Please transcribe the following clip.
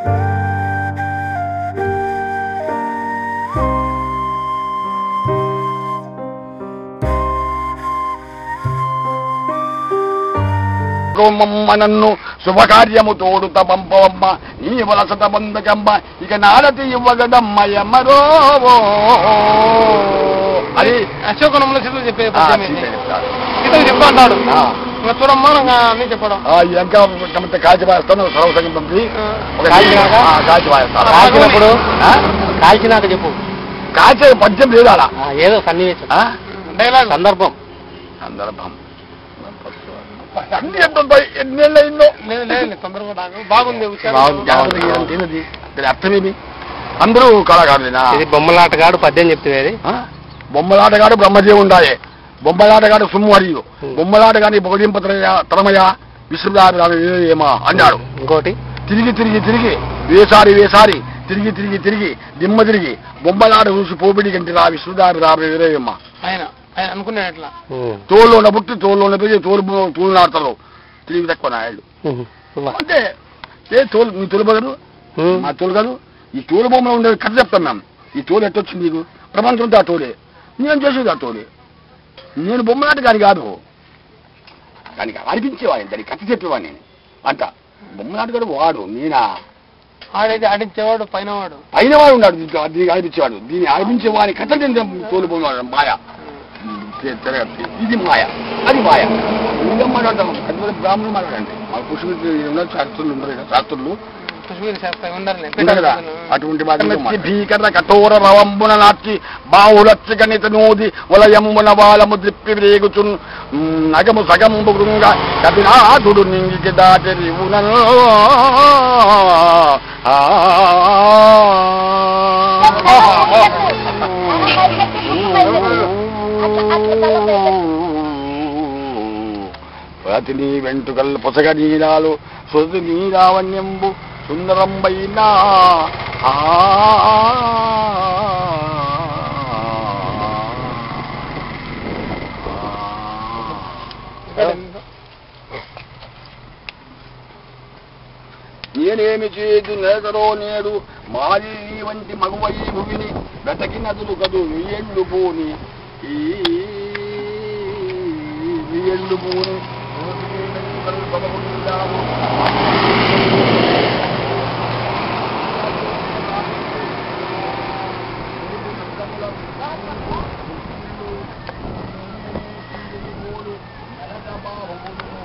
రోమమ్మ నన్ను శుభకార్యము తోడుత పంపవమ్మ నీ వలసత బంధకమ్మ ఇక నారతి ఇవ్వగడమ్మయమ్మరో అది అశోకనంలో సీతలు చెప్పే ఆ, పద్యం ఇది. సీత చెప్తారు. సీతలు చెప్పు అంటాడు ఆ. ఇంకా చూడమ్మా ఇంకా అన్ని చెప్పడం ఆ, ఇంకా కమిత కాచి వాయిస్తాను సర్వసంగం పంపి ఆ. ఒక కాల్చినాక? ఆ, కాచి వాయిస్తాను కాల్చినప్పుడు ఆ? కాల్చినాక చెప్పు కాచే పద్యం లేదు అలా ఆ, ఏదో సన్నివేశం ఆ? డైలాగ్ సందర్భం సందర్భం అన్ని ఎంత ఉంటాయి ఎన్నేళ్ళు అయిందో లేదు లేదు తొందరగా నాకు బాగుంది హుషారు. బాగుంది. జాగ్రత్తగా ఏదంటే ఏంది? దాని అర్థమేమి అందరూ కళాకారులేనా ఇది బొమ్మలాటగాడు పద్యం చెప్తే అది ఆ? బొమ్మలాటగాడు బ్రహ్మదేవుండాయే బొమ్మలాటగాడు సుమ్మరియు Hmm. బొమ్మలాటగాని బొగడింప తరమయ విశ్వదామ అన్నాడు ఇంకోటి తిరిగి తిరిగి తిరిగి వేసారి వేసారి తిరిగి తిరిగి తిరిగి దిమ్మ తిరిగి బొమ్మలాట చూసి పోపిడి కంటి రా విశ్వదారి రా వీరయ్యమ్మ ఆయన ఆయన అనుకున్నాడు ఎట్లా ఉమ్. తోలున్న పుట్టి తోలున్న పెరిగి తోలు తోలు నాడతారు తిరిగి తక్కువ నాయుడు ఉమ్. ఉవ్వ. అంటే ఏ తోలు నీ తోలు బగరు ఉమ్. మా తోలు కాదు ఈ తోలు బొమ్మలో ఉండే కథ చెప్తాం మేము ఈ తోలు ఎట్టొచ్చింది నీకు ప్రపంచంతో ఆ తోలే నేను చేసేది ఆ తోలే నేను బొమ్మలాట కాని కాదు దానికి అనిపించేవాడిని దానికి కథ చెప్పేవాడిని నేను అంట బొమ్మలాట గారు వాడు నేనా ఆడైతే ఆడించేవాడు పైన వాడు పైన వాడు ఉన్నాడు దీనికి దీనికి అనిపించేవాడు దీన్ని అనిపించేవాని కథ నేను తోలు బొమ్మ మాయ తె- తెరగ- ఇది మాయ అది మాయ ఇంకా మాట్లాడతాం పెద్ద బ్రాహ్మణులు మాట్లాడండి మా పుష్ప శాస్త్రులు ఉండరు కదా, శాస్త్రులు పుష్పగిరి శాస్త్రం ఉండాలి ఉంది కదా అటువంటి వాటి భీకర కఠోర రవంబున నాటి బాహుళత్రి గణిత నూది వలయమున బాలము ద్రిప్పి రేగుచున్ నగము సగంబు గృంగ కపినాథుడు నింగికి దాటరివున ప్రతి నీ వెంట్రుకల్ పొసగ నీరాలు సొదు నీరావణ్యంబు సుందరంబైనా ఆ నేనేమి చేదు నేదరో నేడు మాలి నీ వంటి మగువై భువిని వెతకి నదులు కదు ఏళ్ళు పోని ఈ ఏళ్ళు పోని